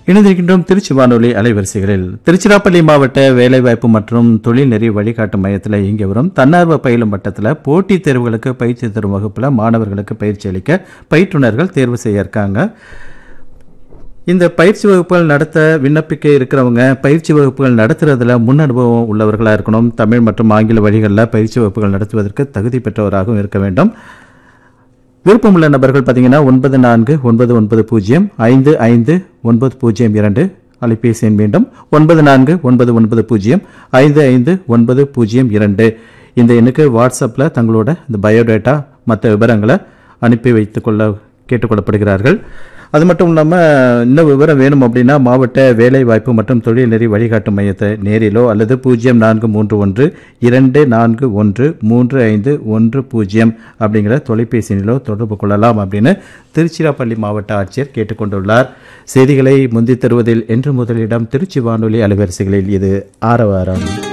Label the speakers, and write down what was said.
Speaker 1: இணைந்திருக்கின்றோம் திருச்சி வானொலி அலைவரிசைகளில் திருச்சிராப்பள்ளி மாவட்ட வேலைவாய்ப்பு மற்றும் தொழில் நெறி வழிகாட்டு மையத்தில் இங்கே வரும் தன்னார்வ பயிலும் வட்டத்தில் போட்டித் தேர்வுகளுக்கு பயிற்சி தரும் வகுப்பில் மாணவர்களுக்கு பயிற்சி அளிக்க பயிற்றுனர்கள் தேர்வு செய்ய இருக்காங்க இந்த பயிற்சி வகுப்புகள் நடத்த விண்ணப்பிக்க இருக்கிறவங்க பயிற்சி வகுப்புகள் நடத்துறதுல முன் அனுபவம் உள்ளவர்களாக இருக்கணும் தமிழ் மற்றும் ஆங்கில வழிகளில் பயிற்சி வகுப்புகள் நடத்துவதற்கு தகுதி பெற்றவராகவும் இருக்க வேண்டும் விருப்பமுள்ள நபர்கள் பார்த்தீங்கன்னா ஒன்பது நான்கு ஒன்பது ஒன்பது பூஜ்ஜியம் ஐந்து ஐந்து ஒன்பது பூஜ்ஜியம் இரண்டு அலைபேசி எண் மீண்டும் ஒன்பது நான்கு ஒன்பது ஒன்பது பூஜ்ஜியம் ஐந்து ஐந்து ஒன்பது பூஜ்ஜியம் இரண்டு இந்த எண்ணுக்கு வாட்ஸ்அப்பில் தங்களோட இந்த பயோடேட்டா மற்ற விவரங்களை அனுப்பி வைத்துக் கொள்ள கேட்டுக்கொள்ளப்படுகிறார்கள் அது மட்டும் இல்லாமல் இன்னும் விவரம் வேணும் அப்படின்னா மாவட்ட வேலை வாய்ப்பு மற்றும் தொழில் நெறி வழிகாட்டு மையத்தை நேரிலோ அல்லது பூஜ்ஜியம் நான்கு மூன்று ஒன்று இரண்டு நான்கு ஒன்று மூன்று ஐந்து ஒன்று பூஜ்ஜியம் அப்படிங்கிற தொலைபேசியிலோ தொடர்பு கொள்ளலாம் அப்படின்னு திருச்சிராப்பள்ளி மாவட்ட ஆட்சியர் கேட்டுக்கொண்டுள்ளார் செய்திகளை முந்தித் தருவதில் என்று முதலிடம் திருச்சி வானொலி அலைவரிசைகளில் இது ஆரவாரம்